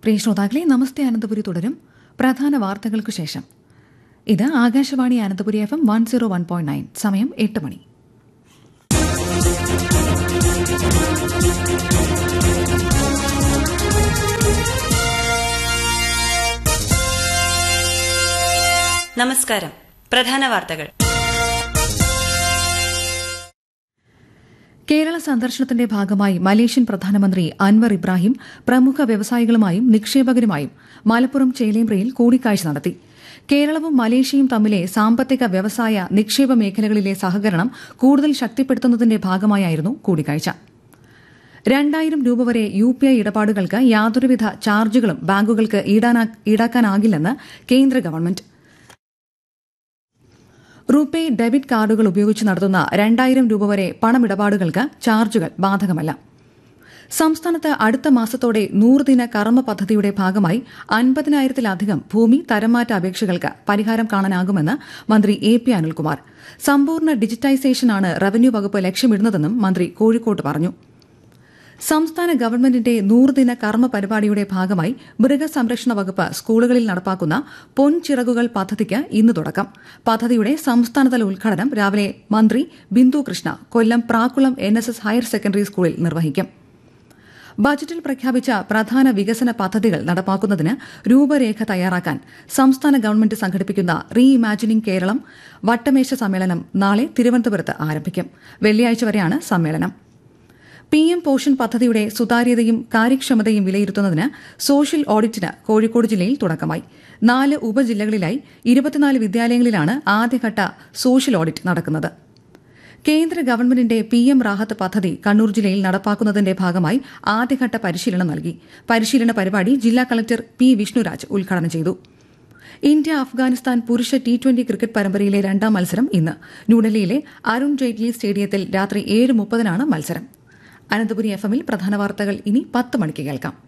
പ്രിയ ശ്രോതാക്കളെ നമസ്തേ അനന്തപുരി തുടരും പ്രധാന വാർത്തകൾക്കു ശേഷം ഇത് Akashvani Ananthapuri F M one zero one point nine സമയം എട്ട് മണി നമസ്കാരം പ്രധാന വാർത്തകൾ കേരള സന്ദർശനത്തിന്റെ ഭാഗമായി മലേഷ്യൻ പ്രധാനമന്ത്രി അൻവർ ഇബ്രാഹിം പ്രമുഖ വ്യവസായികളുമായും നിക്ഷേപകരുമായും മലപ്പുറം ചേലേമ്പ്രയിൽ കൂടിക്കാഴ്ച നടത്തി കേരളവും മലേഷ്യയും തമ്മിലെ സാമ്പത്തിക വ്യവസായ നിക്ഷേപ മേഖലകളിലെ സഹകരണം കൂടുതൽ ശക്തിപ്പെടുത്തുന്നതിന്റെ ഭാഗമായായിരുന്നു കൂടിക്കാഴ്ച രണ്ടായിരം രൂപ വരെ യു പി ഐ ഇടപാടുകൾക്ക് യാതൊരുവിധ ചാർജുകളും ബാങ്കുകൾക്ക് ഈടാനാ- ഈടാക്കാനാകില്ലെന്ന് കേന്ദ്ര ഗവൺമെന്റ് റുപേ ഡെബിറ്റ് കാർഡുകൾ ഉപയോഗിച്ച് നടത്തുന്ന രണ്ടായിരം രൂപ വരെ പണമിടപാടുകൾക്ക് ചാർജുകൾ ബാധകമല്ല സംസ്ഥാനത്ത് അടുത്ത മാസത്തോടെ നൂറുദിന കർമ്മ പദ്ധതിയുടെ ഭാഗമായി അൻപതിനായിരത്തിലധികം ഭൂമി തരംമാറ്റ അപേക്ഷകൾക്ക് പരിഹാരം കാണാനാകുമെന്ന് മന്ത്രി എ പി അനിൽകുമാർ സമ്പൂർണ്ണ ഡിജിറ്റൈസേഷനാണ് റവന്യൂ വകുപ്പ് ലക്ഷ്യമിടുന്നതെന്നും മന്ത്രി കോഴിക്കോട്ട് പറഞ്ഞു സംസ്ഥാന ഗവൺമെന്റിന്റെ നൂറുദിന കർമ്മ പരിപാടിയുടെ ഭാഗമായി മൃഗസംരക്ഷണ വകുപ്പ് സ്കൂളുകളിൽ നടപ്പാക്കുന്ന പൊൻചിറകുകൾ പദ്ധതിക്ക് ഇന്ന് തുടക്കം പദ്ധതിയുടെ സംസ്ഥാനതല ഉദ്ഘാടനം രാവിലെ മന്ത്രി Bindu Krishna Kollam Prakkulam N S S higher secondary സ്കൂളിൽ നിർവഹിക്കും ബജറ്റിൽ പ്രഖ്യാപിച്ച പ്രധാന വികസന പദ്ധതികൾ നടപ്പാക്കുന്നതിന് രൂപരേഖ തയ്യാറാക്കാൻ സംസ്ഥാന ഗവൺമെന്റ് സംഘടിപ്പിക്കുന്ന റീ ഇമാജിനിംഗ് കേരളം വട്ടമേശ സമ്മേളനം നാളെ തിരുവനന്തപുരത്ത് ആരംഭിക്കും വെള്ളിയാഴ്ച വരെയാണ് സമ്മേളനം പി എം പോഷൻ പദ്ധതിയുടെ സുതാര്യതയും കാര്യക്ഷമതയും വിലയിരുത്തുന്നതിന് സോഷ്യൽ ഓഡിറ്റിന് കോഴിക്കോട് ജില്ലയിൽ തുടക്കമായി നാല് ഉപജില്ലകളിലായി ഇരുപത്തിനാല് വിദ്യാലയങ്ങളിലാണ് ആദ്യഘട്ട സോഷ്യൽ ഓഡിറ്റ് നടക്കുന്നത് കേന്ദ്ര ഗവൺമെന്റിന്റെ പി എം റാഹത്ത് പദ്ധതി കണ്ണൂർ ജില്ലയിൽ നടപ്പാക്കുന്നതിന്റെ ഭാഗമായി ആദ്യഘട്ട പരിശീലനം നൽകി പരിശീലന പരിപാടി ജില്ലാ കളക്ടർ പി വിഷ്ണുരാജ് ഉദ്ഘാടനം ചെയ്തു ഇന്ത്യ അഫ്ഗാനിസ്ഥാൻ പുരുഷ ടി ട്വന്റി ക്രിക്കറ്റ് പരമ്പരയിലെ രണ്ടാം മത്സരം ഇന്ന് ന്യൂഡൽഹിയിലെ അരുൺ ജെയ്റ്റ്ലി സ്റ്റേഡിയത്തിൽ രാത്രി ഏഴ് മുപ്പതിനാണ് മത്സരം അനന്തപുരി എഫ് എമ്മിൽ പ്രധാന വാർത്തകൾ ഇനി പത്ത് മണിക്ക് കേൾക്കാം